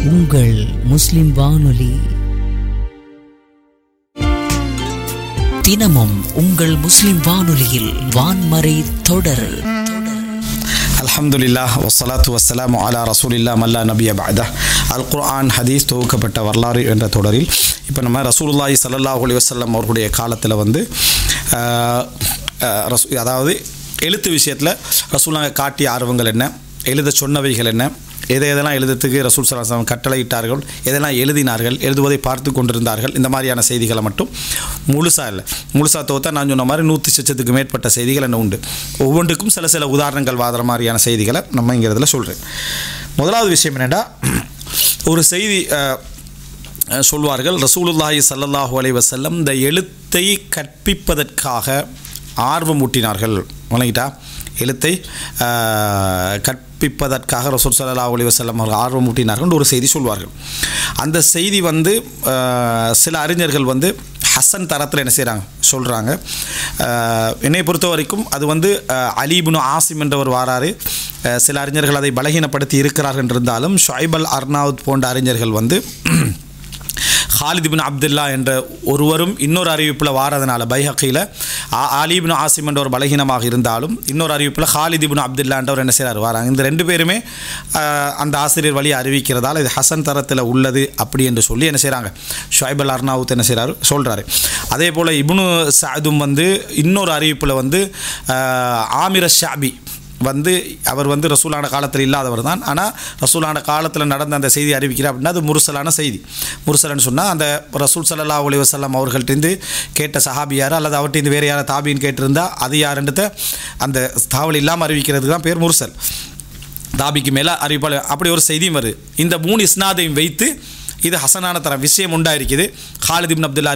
உங்கள் முஸ்லிம் வானொலி தினமும் உங்கள் முஸ்லிம் வானொலியில் வான்மறை தொடர் அல்ஹம்துலில்லாஹ் வஸ்ஸலாத்து வஸ்ஸலாமு அலா ரசூலில்லா மல்லா நபிய பாதா அல் குர்ஆன் ஹதீஸ் தொகுக்கப்பட்ட வரலாறு என்ற தொடரில் இப்போ நம்ம ரசூலுல்லாஹி ஸல்லல்லாஹு அலைஹி வஸல்லம் அவர்களுடைய காலத்தில் வந்து ஆஹ், ஆஹ், ரசூ அதாவது எழுத்து விஷயத்தில் ரசூலாங்க காட்டிய ஆர்வங்கள் என்ன எழுத சொன்னவைகள் என்ன எதை எதெல்லாம் எழுதுறதுக்கு ரசூல் சலாசம் கட்டளையிட்டார்கள் எதெல்லாம் எழுதினார்கள் எழுதுவதை பார்த்து கொண்டிருந்தார்கள் இந்த மாதிரியான செய்திகளை மட்டும் முழுசாக இல்லை முழுசாக தோத்தா நான் சொன்ன மாதிரி நூற்றி சச்சத்துக்கு மேற்பட்ட செய்திகள் என்ன உண்டு ஒவ்வொன்றுக்கும் சில சில உதாரணங்கள் வாதுற மாதிரியான செய்திகளை நம்ம இங்கே இதில் சொல்கிறேன் முதலாவது விஷயம் என்னென்னா ஒரு செய்தி அஹ், அஹ், சொல்வார்கள் ரசூலுல்லாஹி ஸல்லல்லாஹு அலைஹி வஸல்லம் இந்த எழுத்தை கற்பிப்பதற்காக ஆர்வம் ஊட்டினார்கள் வணங்கிட்டா எழுத்தை ஆஹ், கற்பிப்பதற்காக ரசூல் ஸல்லல்லாஹு அலைஹி வஸல்லம் அவர்கள் ஆர்வம் ஊட்டினார்கள் ஒரு செய்தி சொல்வார்கள் அந்த செய்தி வந்து ஆஹ், சில அறிஞர்கள் வந்து ஹசன் தரத்தில் என்ன செய்கிறாங்க சொல்கிறாங்க என்னை பொறுத்த வரைக்கும் அது வந்து ஆஹ், அலீபுனு ஆசிம் என்றவர் வாராரு ஆஹ், சில அறிஞர்கள் அதை பலகீனப்படுத்தி இருக்கிறார்கள் என்றிருந்தாலும் ஷுஐப் அல் அர்னாவுத் போன்ற அறிஞர்கள் வந்து ஹாலித் பின் அப்துல்லா என்ற ஒருவரும் இன்னொரு அறிவிப்பில் வாரதுனால பைஹக்கியில் ஆலிபின் ஆசிம் என்ற ஒரு பலகீனமாக இருந்தாலும் இன்னொரு அறிவிப்பில் ஹாலித் பின் அப்துல்லா என்றவர் என்ன செய்கிறார் வராங்க இந்த ரெண்டு பேருமே ஆஹ், அந்த ஆசிரியர் வழி அறிவிக்கிறதால இது ஹசன் தரத்தில் உள்ளது அப்படி என்று சொல்லி என்ன செய்கிறாங்க ஷுவைப் அல் அர்னாவுத் என்ன செய்கிறாரு சொல்கிறாரு அதே போல் இப்னு சாதும் வந்து இன்னொரு அறிவிப்பில் வந்து ஆஹ், ஆமிர ஷாபி வந்து அவர் வந்து ரசூலான காலத்தில் இல்லாதவர் தான் ஆனால் ரசூலான காலத்தில் நடந்த அந்த செய்தி அறிவிக்கிறார் அப்படின்னா அது முருசலான செய்தி முருசலன்னு சொன்னால் அந்த ரசூல் சல்லா அலி வசல்லாம் அவர்கள்ட்டேருந்து கேட்ட சஹாபி யார் அல்லது அவர்கிட்ட வேறு யாரை தாபின்னு கேட்டிருந்தா அது யாருன்றத அந்த தாவல் இல்லாமல் அறிவிக்கிறதுக்கு தான் பேர் முருசல் தாபிக்கு மேலே அறிவிப்பாளர் அப்படி ஒரு செய்தியும் வருது இந்த மூணு இஸ்னாதையும் வைத்து இது ஹசனான தரம் விஷயம் உண்டாயிருக்குது ஹாலித் இப்னு அப்துல்லா